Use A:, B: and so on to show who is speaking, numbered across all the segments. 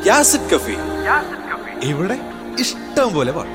A: യാസിഡ് കഫി ഇവിടെ ഇഷ്ടം പോലെ പാട്ട്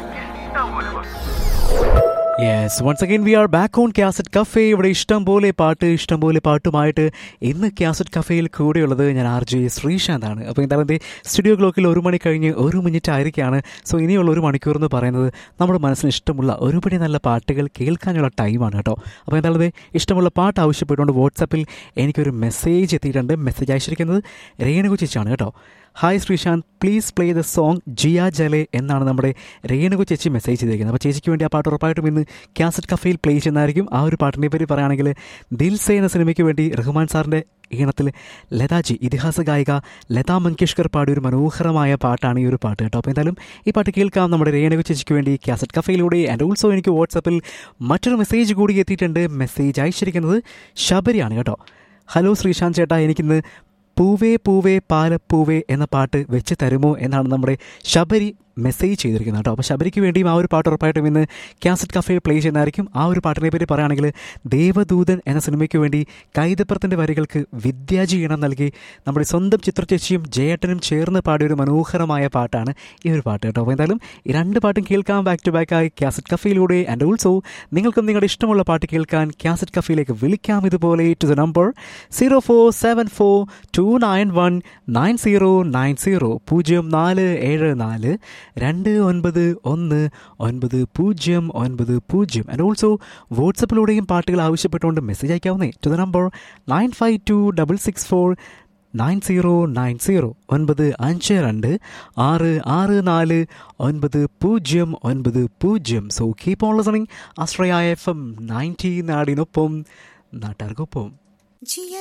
B: yes once again we are back on cassette cafe ഇവിടെ ഇഷ്ടം പോലെ പാട്ട് ഇഷ്ടം പോലെ പാട്ടുമായിട്ട് ഇന്ന് ക്യാസറ്റ് കഫേയിൽ കൂടെയുള്ളത് ഞാൻ ആർ ജെ ശ്രീശാന്താണ് അപ്പോൾ എന്തായാലും ദേ സ്റ്റുഡിയോ ക്ലോക്കിൽ ഒരു മണി കഴിഞ്ഞ് ഒരു മിനിറ്റ് ആയിരിക്കുകയാണ് സോ ഇനിയുള്ള ഒരു മണിക്കൂർ എന്ന് പറയുന്നത് നമ്മുടെ മനസ്സിന് ഇഷ്ടമുള്ള ഒരുപടി നല്ല പാട്ടുകൾ കേൾക്കാനുള്ള ടൈമാണ് കേട്ടോ അപ്പോൾ എന്തായാലും ദേ ഇഷ്ടമുള്ള പാട്ട് ആവശ്യപ്പെട്ടുകൊണ്ട് വാട്സാപ്പിൽ എനിക്കൊരു മെസ്സേജ് എത്തിയിട്ടുണ്ട് മെസ്സേജ് അയച്ചിരിക്കുന്നത് രേണുകു ചേച്ചിയാണ് കേട്ടോ hi Sreesanth please play the song Jiya Jale എന്നാണ് നമ്മുടെ രേണുകു ചേച്ചി മെസ്സേജ് ചെയ്തിരിക്കുന്നത് അപ്പോൾ ചേച്ചിക്ക് വേണ്ടി ആ പാട്ട് ഉറപ്പായിട്ടും ഇന്ന് കാസറ്റ് കഫയിൽ പ്ലേ ചെയ്യുന്നതായിരിക്കും ആ ഒരു പാട്ടിനെ പറ്റി പറയുകയാണെങ്കിൽ ദിൽസെ എന്ന സിനിമയ്ക്ക് വേണ്ടി റഹ്മാൻ സാറിൻ്റെ ഈണത്തിൽ ലതാജി ഇതിഹാസ ഗായിക ലതാ മങ്കേഷ്കർ പാടിയ ഒരു മനോഹരമായ പാട്ടാണ് ഈ ഒരു പാട്ട് കേട്ടോ അപ്പോൾ എന്തായാലും ഈ പാട്ട് കേൾക്കാം നമ്മുടെ രേണുകു ചേച്ചിക്ക് വേണ്ടി കാസറ്റ് കഫയിലൂടെ ആൻഡ് ഓൾസോ എനിക്ക് വാട്സപ്പിൽ മറ്റൊരു മെസ്സേജ് കൂടി എത്തിയിട്ടുണ്ട് മെസ്സേജ് അയച്ചിരിക്കുന്നത് ശബരിയാണ് കേട്ടോ ഹലോ ശ്രീശാന്ത് ചേട്ടാ എനിക്കിന്ന് പൂവേ പൂവേ പാലപ്പൂവേ എന്ന പാട്ട് വെച്ച് തരുമോ എന്നാണ് നമ്മുടെ ശബരി മെസ്സേജ് ചെയ്തിരിക്കുന്നത് കേട്ടോ അപ്പോൾ ശബരിക്ക് വേണ്ടിയും ആ ഒരു പാട്ട് ഉറപ്പായിട്ടും ഇന്ന് കാസറ്റ് കഫേ പ്ലേ ചെയ്യുന്നതായിരിക്കും ആ ഒരു പാട്ടിനെ പറ്റി പറയുകയാണെങ്കിൽ ദേവദൂതൻ എന്ന സിനിമയ്ക്ക് വേണ്ടി കൈതപ്പുറത്തിൻ്റെ വരികൾക്ക് വിദ്യാജി ഈണം നൽകി നമ്മുടെ സ്വന്തം ചിത്രചേച്ചിയും ജയേട്ടനും ചേർന്ന് പാടിയ ഒരു മനോഹരമായ പാട്ടാണ് ഈ ഒരു പാട്ട് കേട്ടോ അപ്പോൾ എന്തായാലും ഈ രണ്ട് പാട്ടും കേൾക്കാം ബാക്ക് ടു ബാക്ക് ആയി കാസറ്റ് കഫയിലൂടെ ആൻഡ് ഓൾസോ നിങ്ങൾക്കും നിങ്ങളുടെ ഇഷ്ടമുള്ള പാട്ട് കേൾക്കാൻ കാസറ്റ് കഫയിലേക്ക് വിളിക്കാം ഇതുപോലെ to the number zero four seven four two nine one nine zero nine zero പൂജ്യം നാല് ഏഴ് നാല് രണ്ട് ഒൻപത് ഒന്ന് ഒൻപത് പൂജ്യം ഒൻപത് പൂജ്യം ആൻഡ് ഓൾസോ വാട്സപ്പിലൂടെയും പാട്ടുകൾ ആവശ്യപ്പെട്ടുകൊണ്ട് മെസ്സേജ് അയക്കാവുന്നേ to the number nine five two double six four nine zero nine zero ഒൻപത് അഞ്ച് രണ്ട് ആറ് ആറ് നാല് ഒൻപത് പൂജ്യം ഒൻപത് പൂജ്യം so keep on listening Ashraya F M ninety നാടിനൊപ്പം നാട്ടുകാർക്കൊപ്പം
C: ജിയ